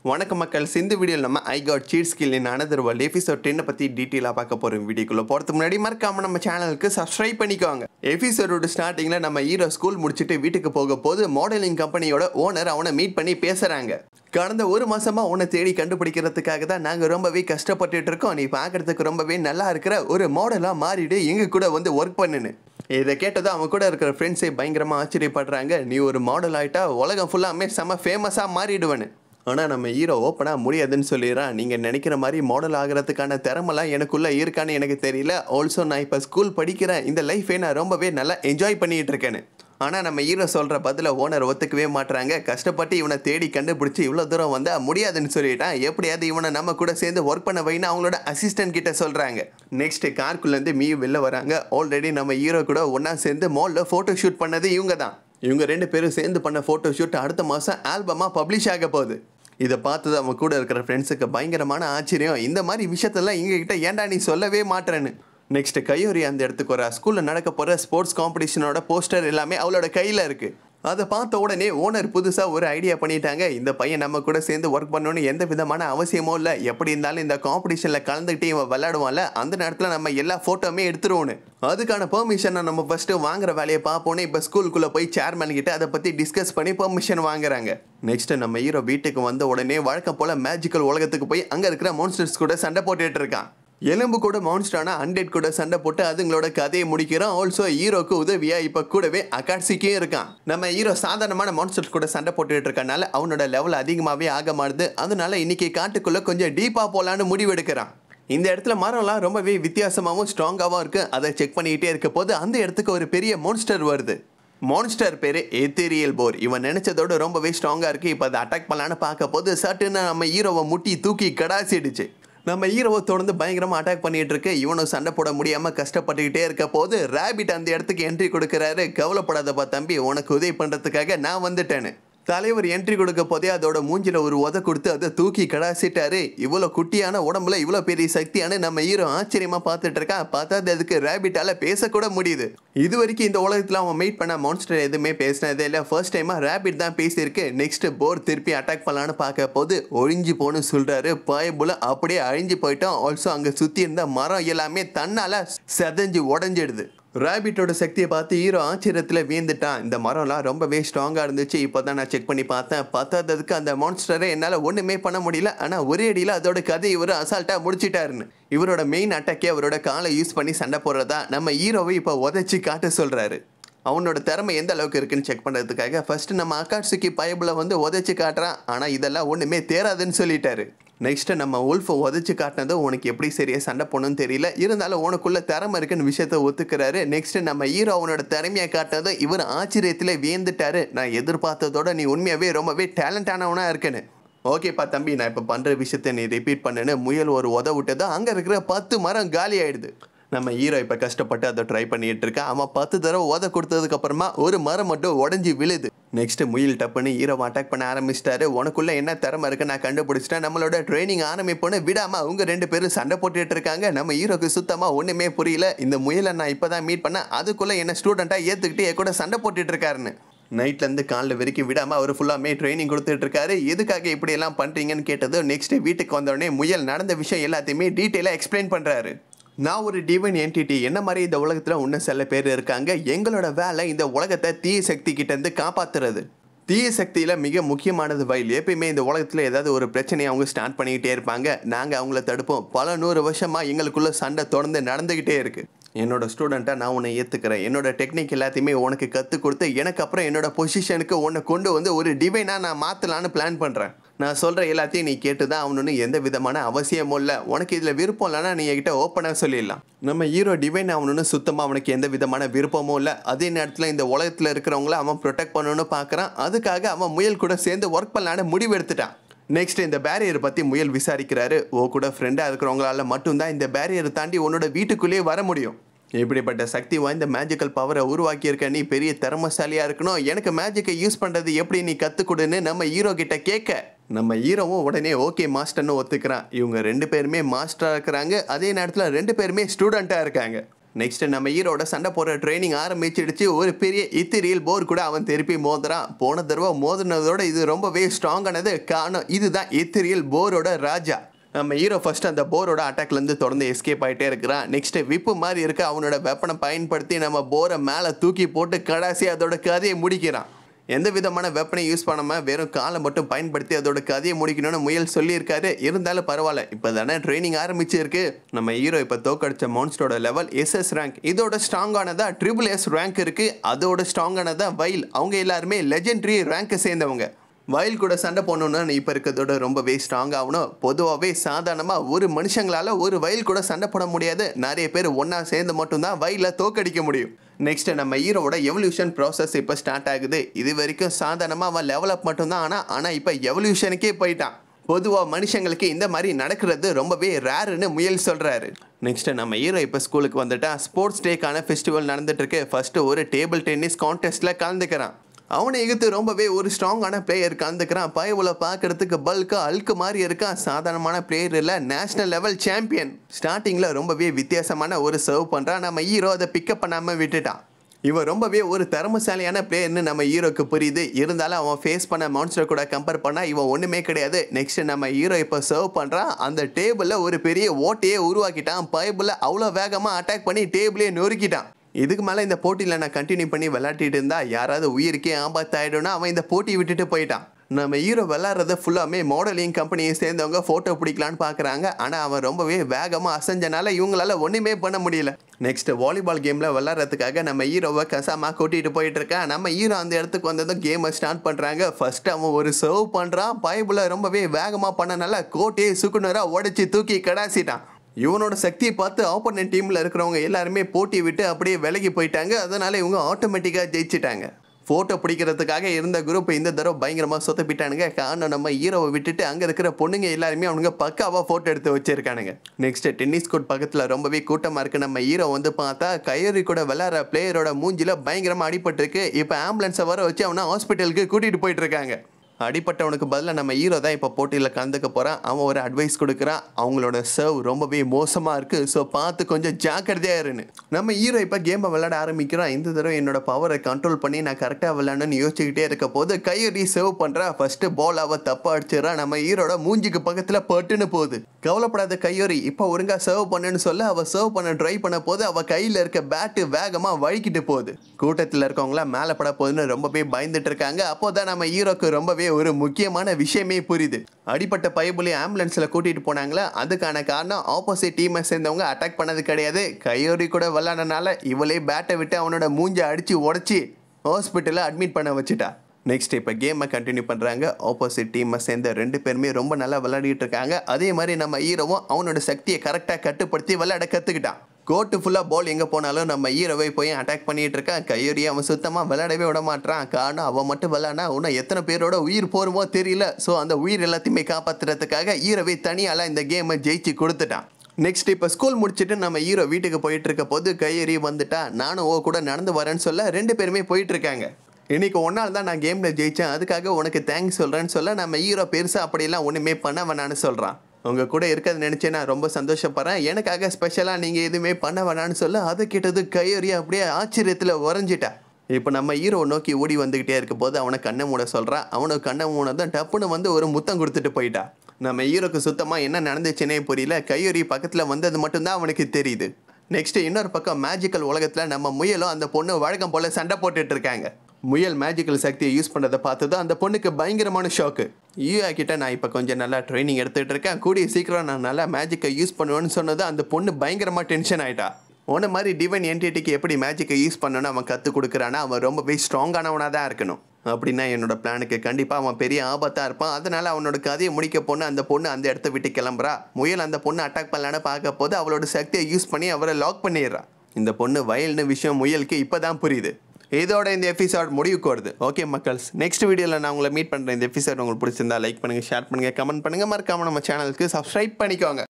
வணக்கம் மக்கள் சிந்து வீடியோவில் நம்ம I got cheat skill in another world episode டென்னை பற்றி டீட்டெயிலாக பார்க்க போகிறோம் வீடியோக்குள்ளே போகிறதுக்கு முன்னாடி மறக்காம நம்ம சேனலுக்கு சப்ஸ்கிரைப் பண்ணிக்கோங்க எபிசோடோட ஸ்டார்டிங்கில் நம்ம ஹீரோ ஸ்கூல் முடிச்சுட்டு வீட்டுக்கு போக போது மாடலிங் கம்பெனியோட ஓனர் அவனை மீட் பண்ணி பேசுகிறாங்க கடந்த ஒரு மாசமா உன்னை தேடி கண்டுபிடிக்கிறதுக்காக தான் நாங்கள் ரொம்பவே கஷ்டப்பட்டுட்டு இருக்கோம் நீ பார்க்கறதுக்கு ரொம்பவே நல்லா இருக்கிற ஒரு மாடலாக மாறிடு எங்க கூட வந்து ஒர்க் பண்ணுன்னு இதை கேட்டதும் அவன் கூட இருக்கிற ஃப்ரெண்ட்ஸே பயங்கரமாக ஆச்சரியப்படுறாங்க நீ ஒரு மாடல் ஆயிட்டா உலகம் ஃபுல்லாமே செம்ம ஃபேமஸாக மாறிடுவேன்னு ஆனால் நம்ம ஹீரோ ஓப்பனாக முடியாதுன்னு சொல்லிடுறான் நீங்கள் நினைக்கிற மாதிரி மாடல் ஆகிறதுக்கான திறமெல்லாம் எனக்குள்ளே இருக்கான்னு எனக்கு தெரியல ஆல்சோ நான் இப்போ ஸ்கூல் படிக்கிறேன் இந்த லைஃபை நான் ரொம்பவே நல்லா என்ஜாய் பண்ணிட்டு இருக்கேன்னு ஆனால் நம்ம ஹீரோ சொல்கிற பதில ஓனர் ஒத்துக்கவே மாட்றாங்க கஷ்டப்பட்டு இவனை தேடி கண்டுபிடிச்சி இவ்வளோ தூரம் வந்தால் முடியாதுன்னு சொல்லிட்டான் எப்படியாவது இவனை நம்ம கூட சேர்ந்து ஒர்க் பண்ண வைன்னு அவங்களோட அசிஸ்டன்ட் கிட்ட சொல்கிறாங்க நெக்ஸ்ட் கார்க்குள்ளேருந்து மீ வெளில வராங்க ஆல்ரெடி நம்ம ஹீரோ கூட ஒன்றா சேர்ந்து மாலில் ஃபோட்டோ ஷூட் பண்ணது இவங்க தான் இவங்க ரெண்டு பேரும் சேர்ந்து பண்ண ஃபோட்டோ ஷூட் அடுத்த மாதம் ஆல்பமாக பப்ளிஷ் ஆக போகுது இதை பார்த்தது அவன் கூட இருக்கிற ஃப்ரெண்ட்ஸுக்கு பயங்கரமான ஆச்சரியம் இந்த மாதிரி விஷயத்தெல்லாம் எங்ககிட்ட ஏன்டா நீ சொல்லவே மாட்டேன்னு நெக்ஸ்ட் கையோரி அந்த இடத்துக்கு வரா ஸ்கூலில் நடக்க போகிற ஸ்போர்ட்ஸ் காம்படிஷனோட போஸ்டர் எல்லாமே அவளோட கையில் இருக்குது அதை பார்த்த உடனே ஓனர் புதுசாக ஒரு ஐடியா பண்ணிட்டாங்க இந்த பையன் நம்ம கூட சேர்ந்து ஒர்க் பண்ணணும்னு எந்த விதமான அவசியமும் இல்லை எப்படி இருந்தாலும் இந்த காம்படிஷனில் கலந்துக்கிட்டு இவன் விளையாடுவான்ல அந்த நேரத்தில் நம்ம எல்லா ஃபோட்டோவுமே எடுத்துருவோன்னு அதுக்கான பெர்மிஷனை நம்ம ஃபஸ்ட்டு வாங்குற வேலையை பார்ப்போன்னு இப்போ ஸ்கூலுக்குள்ளே போய் சேர்மன் கிட்ட அதை பற்றி டிஸ்கஸ் பண்ணி பெர்மிஷன் வாங்குறாங்க நெக்ஸ்ட் நம்ம ஹீரோ வீட்டுக்கு வந்த உடனே வழக்கம் போல் மேஜிக்கல் உலகத்துக்கு போய் அங்கே இருக்கிற மான்ஸ்டர்ஸ் கூட சண்டை போட்டுட்டு இருக்கான் எலும்பு கூட மவுன்ஸ்டானா அண்டெட் கூட சண்டை போட்டு அதுங்களோட கதையை முடிக்கிறோம் ஆல்சோ ஹீரோக்கு உதவியா இப்ப கூடவே அகாட்சிக்கும் இருக்கான் நம்ம ஹீரோ சாதாரணமான மான்ஸ்டர்ஸ் கூட சண்டை போட்டுட்டு இருக்கனால அவனோட லெவல் அதிகமாகவே ஆக மாறுது அதனால இன்னைக்கு காட்டுக்குள்ள கொஞ்சம் டீப்பா போலான்னு முடிவெடுக்கிறான் இந்த இடத்துல மரம்லாம் ரொம்பவே வித்தியாசமாகவும் ஸ்ட்ராங்காகவும் இருக்கு அதை செக் பண்ணிக்கிட்டே இருக்க போது அந்த இடத்துக்கு ஒரு பெரிய மான்ஸ்டர் வருது மான்ஸ்டர் பேரு எத்தேரியல் போர் இவன் நினைச்சதோட ரொம்பவே ஸ்ட்ராங்கா இருக்கு இப்போ அதை அட்டாக் பண்ணலான்னு பார்க்க போது சட்டுன்னு நம்ம ஹீரோவை முட்டி தூக்கி கடாசிடுச்சு நம்ம ஹீரோவை தொடர்ந்து பயங்கரமாக அட்டாக் பண்ணிட்டு இருக்கு இவனும் சண்டை போட முடியாம கஷ்டப்பட்டுக்கிட்டே இருக்க போது ரேபிட் அந்த இடத்துக்கு என்ட்ரி கொடுக்குறாரு கவலைப்படாதப்பா தம்பி உனக்கு உதவி பண்றதுக்காக நான் வந்துட்டேன்னு தலைவர் என்ட்ரி கொடுக்க போதே அதோட மூஞ்சில ஒரு உத கொடுத்து அதை தூக்கி கடாசிட்டாரு இவ்வளோ குட்டியான உடம்புல இவ்வளோ பெரிய சக்தியான நம்ம ஹீரோ ஆச்சரியமா பார்த்துட்டு இருக்கான் பார்த்தா அது அதுக்கு ரேபிட்டால பேசக்கூட முடியுது இது வரைக்கும் இந்த உலகத்தில் அவன் மீட் பண்ண மான்ஸ்டர் எதுவுமே பேசினதே இல்லை ஃபர்ஸ்ட் டைமாக ரேபிட் தான் பேசியிருக்கு நெக்ஸ்ட் போர் திருப்பி அட்டாக் பண்ணலான்னு பார்க்க போது ஒழிஞ்சு போன்னு சொல்றாரு பாயபுல அப்படியே அழிஞ்சு போயிட்டோம் ஆல்சோ அங்கே சுற்றி இருந்த மரம் எல்லாமே தன்னால செதஞ்சு உடஞ்சிடுது ரேபிட்டோட சக்தியை பார்த்து ஹீரோ ஆச்சரியத்தில் வீழ்ந்துட்டான் இந்த மரம்லாம் ரொம்பவே ஸ்ட்ராங்காக இருந்துச்சு இப்போ தான் நான் செக் பண்ணி பார்த்தேன் பத்தாததுக்கு அந்த மான்ஸ்டரை என்னால் ஒன்றுமே பண்ண முடியல ஆனால் ஒரே அடியில் அதோட கதை இவர் அசால்ட்டாக முடிச்சிட்டாருன்னு இவரோட மெயின் அட்டாக்கே அவரோட காலை யூஸ் பண்ணி சண்டை போடுறதா நம்ம ஹீரோவை இப்போ உதச்சி காட்ட சொல்கிறாரு அவனோட திறமை எந்த அளவுக்கு இருக்குன்னு செக் பண்ணுறதுக்காக ஃபர்ஸ்ட் நம்ம அக்காட்சுக்கு பயபுல வந்து உதச்சி காட்டுறான் ஆனால் இதெல்லாம் ஒன்றுமே தேராதுன்னு சொல்லிட்டாரு நெக்ஸ்ட் நம்ம உல்ஃபை உதச்சி காட்டினது உனக்கு எப்படி சரியா சண்டை போடணும்னு தெரியல இருந்தாலும் உனக்குள்ள திறமை இருக்குன்னு விஷயத்த ஒத்துக்கிறாரு நெக்ஸ்ட் நம்ம ஹீரோ அவனோட திறமையை காட்டினது இவர் ஆச்சரியத்தில் வியந்துட்டாரு நான் எதிர்பார்த்ததோட நீ உண்மையாகவே ரொம்பவே டேலண்டானவனா இருக்குன்னு ஓகேப்பா தம்பி நான் இப்போ பண்ணுற விஷயத்த நீ ரிப்பீட் பண்ணுன்னு முயல் ஒரு உத விட்டது அங்கே இருக்கிற பத்து மரம் காலி ஆயிடுது நம்ம ஹீரோ இப்போ கஷ்டப்பட்டு அதை ட்ரை பண்ணிட்டு இருக்கான் அவன் பத்து தடவை உத கொடுத்ததுக்கு அப்புறமா ஒரு மரம் மட்டும் உடஞ்சி விழுது நெக்ஸ்ட் முயல் டப்புன்னு ஹீரோவை அட்டாக் பண்ண ஆரம்பிச்சிட்டாரு உனக்குள்ள என்ன திறமை இருக்கு நான் கண்டுபிடிச்சிட்டேன் நம்மளோட ட்ரைனிங் ஆரம்பிப்போன்னு விடாம அவங்க ரெண்டு பேரும் சண்டை போட்டுட்டு இருக்காங்க நம்ம ஹீரோக்கு சுத்தமா ஒண்ணுமே புரியல இந்த முயலை நான் இப்பதான் மீட் பண்ணேன் அதுக்குள்ள என்ன ஸ்டூடெண்டா ஏத்துக்கிட்டு என் கூட சண்டை போட்டுட்டு இருக்காருன்னு நைட்லேருந்து காலில் வரைக்கும் விடாமல் அவர் ஃபுல்லாமே ட்ரைனிங் கொடுத்துட்டு இருக்காரு எதுக்காக இப்படி எல்லாம் பண்ணுறீங்கன்னு கேட்டது நெக்ஸ்ட் வீட்டுக்கு வந்தோடனே முயல் நடந்த விஷயம் எல்லாத்தையுமே டீட்டெயிலாக எக்ஸ்பிளைன் பண்ணுறாரு நான் ஒரு டிவைன் என்டிட்டி என்ன மாதிரி இந்த உலகத்தில் இன்னும் சில பேர் இருக்காங்க எங்களோட வேலை இந்த உலகத்தை தீய சக்தி கிட்டேருந்து காப்பாத்துறது தீய சக்தியில் மிக முக்கியமானது வயல் எப்பயுமே இந்த உலகத்தில் ஏதாவது ஒரு பிரச்சனையை அவங்க ஸ்டார்ட் பண்ணிக்கிட்டே இருப்பாங்க நாங்கள் அவங்கள தடுப்போம் பல நூறு வருஷமாக எங்களுக்குள்ள சண்டை தொடர்ந்து நடந்துக்கிட்டே இருக்கு என்னோட ஸ்டூடெண்ட்டாக நான் உன்னை ஏற்றுக்கிறேன் என்னோட டெக்னிக் எல்லாத்தையுமே உனக்கு கற்றுக் கொடுத்து எனக்கு அப்புறம் என்னோட பொசிஷனுக்கு உன்னை கொண்டு வந்து ஒரு டிவைனாக நான் மாற்றலான்னு பிளான் பண்ணுறேன் நான் சொல்கிற எல்லாத்தையும் நீ கேட்டு தான் ஆகணும்னு எந்த விதமான அவசியமும் இல்லை உனக்கு இதில் விருப்பம் இல்லைன்னா நீ என்கிட்ட ஓப்பனாக சொல்லிடலாம் நம்ம ஹீரோ டிவைன் ஆகணும்னு சுத்தமாக அவனுக்கு எந்த விதமான விருப்பமும் இல்லை அதே நேரத்தில் இந்த உலகத்தில் இருக்கிறவங்கள அவன் ப்ரொடெக்ட் பண்ணணும்னு பார்க்குறான் அதுக்காக அவன் முயல் கூட சேர்ந்து ஒர்க் பண்ணலான்னு முடிவு எடுத்துட்டான் நெக்ஸ்ட் இந்த பேரியரை பற்றி முயல் விசாரிக்கிறாரு ஓ கூட ஃப்ரெண்டாக இருக்கிறவங்களால மட்டும்தான் இந்த பேரியரை தாண்டி உன்னோட வீட்டுக்குள்ளேயே வர முடியும் இப்படிப்பட்ட சக்தி வாய்ந்த மேஜிக்கல் பவரை உருவாக்கியிருக்க நீ பெரிய திறமசாலியா இருக்கணும் எனக்கு மேஜிக்கை யூஸ் பண்றது எப்படி நீ கத்துக்கொடுன்னு நம்ம ஹீரோ கிட்ட கேட்க நம்ம ஹீரோவும் உடனே ஓகே மாஸ்டர்னு ஒத்துக்கிறான் இவங்க ரெண்டு பேருமே மாஸ்டரா இருக்கிறாங்க அதே நேரத்தில் ரெண்டு பேருமே ஸ்டூடெண்ட்டாக இருக்காங்க நெக்ஸ்ட் நம்ம ஹீரோட சண்டை போடுற ட்ரைனிங் ஆரம்பிச்சிடுச்சு ஒரு பெரிய இத்திரியல் போர் கூட அவன் திருப்பி மோதுறான் போன தடவை மோதினதோட இது ரொம்பவே ஸ்ட்ராங்கானது காரணம் இதுதான் இத்திரியல் போரோட ராஜா நம்ம ஹீரோ ஃபர்ஸ்ட் அந்த போரோட அட்டாக்லேருந்து தொடர்ந்து எஸ்கேப் ஆகிட்டே இருக்கிறான் நெக்ஸ்ட் விப்பு மாதிரி இருக்க அவனோட வெப்பனை பயன்படுத்தி நம்ம போரை மேலே தூக்கி போட்டு கடைசி அதோட கதையை முடிக்கிறான் எந்த விதமான வெப்பனை யூஸ் பண்ணாமல் வெறும் காலை மட்டும் பயன்படுத்தி அதோட கதையை முடிக்கணும்னு முயல் சொல்லியிருக்காரு இருந்தாலும் பரவாயில்ல இப்போ தானே ட்ரைனிங் ஆரம்பிச்சிருக்கு நம்ம ஹீரோ இப்போ தோக்கடிச்ச மான்ஸ்டரோட லெவல் எஸ்எஸ் ரேங்க் இதோட ஸ்ட்ராங்கானதா ட்ரிபிள் எஸ் ரேங்க் இருக்கு அதோட ஸ்ட்ராங்கானதா வைல் அவங்க எல்லாருமே லெஜெண்டரி ரேங்க்கை சேர்ந்தவங்க வயல் கூட சண்டை போடணும்னு இப்போ இருக்கிறதோட ரொம்பவே ஸ்ட்ராங் ஆகணும் பொதுவாகவே சாதாரணமாக ஒரு மனுஷங்களால் ஒரு வயல் கூட சண்டை போட முடியாது நிறைய பேர் ஒன்றா சேர்ந்து மட்டும்தான் வயலில் தோக்கடிக்க முடியும் நெக்ஸ்ட் நம்ம ஹீரோவோட எவல்யூஷன் ப்ராசஸ் இப்போ ஸ்டார்ட் ஆகுது இது வரைக்கும் சாதாரணமாக அவன் லெவலப் மட்டும்தான் ஆனால் ஆனால் இப்போ எவல்யூஷனுக்கே போயிட்டான் பொதுவாக மனுஷங்களுக்கு இந்த மாதிரி நடக்கிறது ரொம்பவே ரேருன்னு முயல் சொல்கிறாரு நெக்ஸ்ட் நம்ம ஹீரோ இப்போ ஸ்கூலுக்கு வந்துட்டா ஸ்போர்ட்ஸ் டேக்கான ஃபெஸ்டிவல் நடந்துட்டு இருக்கு ஃபர்ஸ்ட் ஒரு டேபிள் டென்னிஸ் கான்டெஸ்ட்டில் கலந்துக்கிறான் அவனை எகுத்து ரொம்பவே ஒரு ஸ்ட்ராங்கான பிளேயர் கலந்துக்கிறான் பயவுல பார்க்கறதுக்கு பல்கா அல்கு மாதிரி இருக்கான் சாதாரணமான பிளேயர் இல்லை நேஷனல் லெவல் சாம்பியன் ஸ்டார்டிங்கில் ரொம்பவே வித்தியாசமான ஒரு சர்வ் பண்ணுறான் நம்ம ஹீரோ அதை பிக்கப் பண்ணாமல் விட்டுட்டான் இவன் ரொம்பவே ஒரு திறமசாலியான பிளேயர்னு நம்ம ஹீரோக்கு புரியுது இருந்தாலும் அவன் ஃபேஸ் பண்ண மான்ஸ்டர் கூட கம்பேர் பண்ணால் இவன் ஒன்றுமே கிடையாது நெக்ஸ்ட் நம்ம ஹீரோ இப்போ சர்வ் பண்ணுறான் அந்த டேபிளில் ஒரு பெரிய ஓட்டையே உருவாக்கிட்டான் பைபிளில் அவ்வளோ வேகமாக அட்டாக் பண்ணி டேபிளே நொறுக்கிட்டான் இதுக்கு மேலே இந்த போட்டியில் நான் கண்டினியூ பண்ணி விளையாட்டிட்டு இருந்தா யாராவது உயிருக்கே ஆபத்தாயிடும்னா அவன் இந்த போட்டியை விட்டுட்டு போயிட்டான் நம்ம ஹீரோ விளாட்றத ஃபுல்லாமே மாடலிங் கம்பெனியை சேர்ந்தவங்க ஃபோட்டோ பிடிக்கலான்னு பார்க்குறாங்க ஆனால் அவன் ரொம்பவே வேகமாக அசைஞ்சனால இவங்களால ஒன்றுமே பண்ண முடியல நெக்ஸ்ட் வாலிபால் கேமில் விளாட்றதுக்காக நம்ம ஹீரோவை கசாமா கூட்டிகிட்டு போயிட்டு இருக்கான் நம்ம ஹீரோ அந்த இடத்துக்கு வந்ததும் கேமை ஸ்டார்ட் பண்ணுறாங்க ஃபர்ஸ்ட் அவன் ஒரு சர்வ் பண்ணுறான் பைபிளை ரொம்பவே வேகமாக பண்ணனால கோட்டையை சுக்குனராக உடச்சி தூக்கி கடாசிட்டான் இவனோட சக்தியை பார்த்து ஆப்போனன்ட் டீமில் இருக்கிறவங்க எல்லாருமே போட்டி விட்டு அப்படியே விலகி போயிட்டாங்க அதனால இவங்க ஆட்டோமேட்டிக்காக ஜெயிச்சிட்டாங்க ஃபோட்டோ பிடிக்கிறதுக்காக இருந்த குரூப் இந்த தடவை பயங்கரமாக சொத்தப்பிட்டானுங்க காரணம் நம்ம ஹீரோவை விட்டுட்டு அங்கே இருக்கிற பொண்ணுங்க எல்லாருமே அவனுங்க பக்காவாக ஃபோட்டோ எடுத்து வச்சிருக்கானுங்க நெக்ஸ்ட் டென்னிஸ் கோர்ட் பக்கத்தில் ரொம்பவே கூட்டமாக இருக்கு நம்ம ஹீரோ வந்து பார்த்தா கயரி கூட விளையாடுற பிளேயரோட மூஞ்சில பயங்கரமாக அடிபட்டிருக்கு இப்போ ஆம்புலன்ஸை வர வச்சு அவனை ஹாஸ்பிட்டலுக்கு கூட்டிகிட்டு போயிட்டு இருக்காங்க அடிப்பட்டவனுக்கு பதிலாக நம்ம ஹீரோ தான் இப்போ போட்டியில் கலந்துக்க போகிறான் அவன் ஒரு அட்வைஸ் கொடுக்குறான் அவங்களோட சர்வ் ரொம்பவே மோசமாக இருக்குது ஸோ பார்த்து கொஞ்சம் ஜாக்கிரதையாக இருன்னு நம்ம ஹீரோ இப்போ கேமை விளையாட ஆரம்பிக்கிறான் இந்த தடவை என்னோட பவரை கண்ட்ரோல் பண்ணி நான் கரெக்டாக விளையாடணும்னு யோசிச்சுக்கிட்டே இருக்க போது கையை சர்வ் பண்ணுறா ஃபஸ்ட்டு பால் அவள் தப்பாக அடிச்சிடறா நம்ம ஹீரோட மூஞ்சிக்கு பக்கத்தில் பட்டுன்னு போகுது கவலைப்படாத கையொறி இப்போ ஒழுங்காக சர்வ் பண்ணுன்னு சொல்ல அவள் சர்வ் பண்ண ட்ரை பண்ண போது அவள் கையில் இருக்க பேட்டு வேகமாக வழுக்கிட்டு போகுது கூட்டத்தில் இருக்கவங்களாம் மேலே பட போகுதுன்னு ரொம்பவே பயந்துட்டு இருக்காங்க அப்போ தான் நம்ம ஹீரோக்கு ரொம்பவே ஒரு முக்கியமான விஷயமே புரியுது அடிப்பட்ட பைபிளை ஆம்புலன்ஸில் கூட்டிகிட்டு போனாங்களே அதுக்கான காரணம் ஆப்போசிட் டீமை சேர்ந்தவங்க அட்டாக் பண்ணது கிடையாது கையோடி கூட விளாட்றனால இவளே பேட்டை விட்டு அவனோட மூஞ்சை அடித்து உடச்சி ஹாஸ்பிட்டலில் அட்மிட் பண்ண வச்சுட்டா நெக்ஸ்ட் இப்போ கேமை கண்டினியூ பண்ணுறாங்க ஆப்போசிட் டீமை சேர்ந்த ரெண்டு பேருமே ரொம்ப நல்லா விளையாடிட்டு இருக்காங்க அதே மாதிரி நம்ம ஹீரோவும் அவனோட சக்தியை கரெக்டாக கட்டுப்படுத்தி விளையாட கற்றுக்கிட்டான் கோட்டு ஃபுல்லாக பால் எங்கே போனாலும் நம்ம ஹீரோவை போய் அட்டாக் பண்ணிட்டு இருக்கான் கையொறி அவன் சுத்தமாக விளையாடவே விட மாட்டான் காரணம் அவன் மட்டும் விளையாடினா இன்னும் எத்தனை பேரோட உயிர் போருமோ தெரியல ஸோ அந்த உயிர் எல்லாத்தையுமே காப்பாற்றுறதுக்காக ஹீரோவை தனியால் இந்த கேமை ஜெயிச்சு கொடுத்துட்டான் நெக்ஸ்ட் இப்போ ஸ்கூல் முடிச்சுட்டு நம்ம ஹீரோ வீட்டுக்கு போயிட்டு இருக்க போது கையெறி வந்துட்டா நானும் ஓ கூட நடந்து வரேன்னு சொல்ல ரெண்டு பேருமே போயிட்டு இருக்காங்க இன்னைக்கு ஒன்றால் தான் நான் கேமில் ஜெயித்தேன் அதுக்காக உனக்கு தேங்க்ஸ் சொல்கிறேன்னு சொல்ல நம்ம ஹீரோ பெருசாக அப்படியெல்லாம் ஒன்றுமே பண்ண வேணான்னு சொல்கிறான் உங்கள் கூட இருக்கிறது நினச்சி நான் ரொம்ப சந்தோஷப்படுறேன் எனக்காக ஸ்பெஷலாக நீங்கள் எதுவுமே பண்ண வேணான்னு சொல்ல அதை கேட்டது கையெறி அப்படியே ஆச்சரியத்தில் உறைஞ்சிட்டா இப்போ நம்ம ஹீரோ நோக்கி ஓடி வந்துக்கிட்டே இருக்க போது அவனை கண்ணை மூட சொல்கிறான் அவனுக்கு கண்ணை மூட தான் டப்புன்னு வந்து ஒரு முத்தம் கொடுத்துட்டு போயிட்டா நம்ம ஹீரோக்கு சுத்தமாக என்ன நடந்துச்சுன்னே புரியல கையொறி பக்கத்தில் வந்தது மட்டும்தான் அவனுக்கு தெரியுது நெக்ஸ்ட் இன்னொரு பக்கம் மேஜிக்கல் உலகத்தில் நம்ம முயலும் அந்த பொண்ணு வழக்கம் போல் சண்டை போட்டுட்டு இருக்காங்க முயல் மேஜிக்கல் சக்தியை யூஸ் பண்ணுறதை பார்த்தது அந்த பொண்ணுக்கு பயங்கரமான ஷாக்கு யூஆ கிட்ட நான் இப்போ கொஞ்சம் நல்லா ட்ரைனிங் எடுத்துகிட்டு இருக்கேன் கூடிய சீக்கிரம் நான் நல்லா மேஜிக்கை யூஸ் பண்ணுவேன்னு சொன்னது அந்த பொண்ணு பயங்கரமாக டென்ஷன் ஆயிட்டா உன்ன மாதிரி டிவைன் என்டிட்டிக்கு எப்படி மேஜிக்கை யூஸ் பண்ணணும்னு அவன் கற்றுக் கொடுக்குறான்னா அவன் ரொம்பவே ஸ்ட்ராங்கானவனாக தான் இருக்கணும் அப்படின்னா என்னோட பிளானுக்கு கண்டிப்பாக அவன் பெரிய ஆபத்தாக இருப்பான் அதனால அவனோட கதையை முடிக்க பொண்ணு அந்த பொண்ணு அந்த இடத்த விட்டு கிளம்புறா முயல் அந்த பொண்ணு அட்டாக் பண்ணலான்னு பார்க்க போது அவளோட சக்தியை யூஸ் பண்ணி அவரை லாக் பண்ணிடுறா இந்த பொண்ணு வயல்னு விஷயம் முயலுக்கு இப்போ தான் புரியுது இதோட இந்த எபிசோட் முடிவுக்கு வருது ஓகே மக்கள்ஸ் நெக்ஸ்ட் வீடியோவில் நான் உங்களை மீட் பண்ணுறேன் இந்த எபிசோட் உங்களுக்கு பிடிச்சிருந்தா லைக் பண்ணுங்கள் ஷேர் பண்ணுங்கள் கமெண்ட் பண்ணுங்கள் மறக்காம நம்ம சேனலுக்கு சப்ஸ்கிரைப் பண்ணிக்கோங்க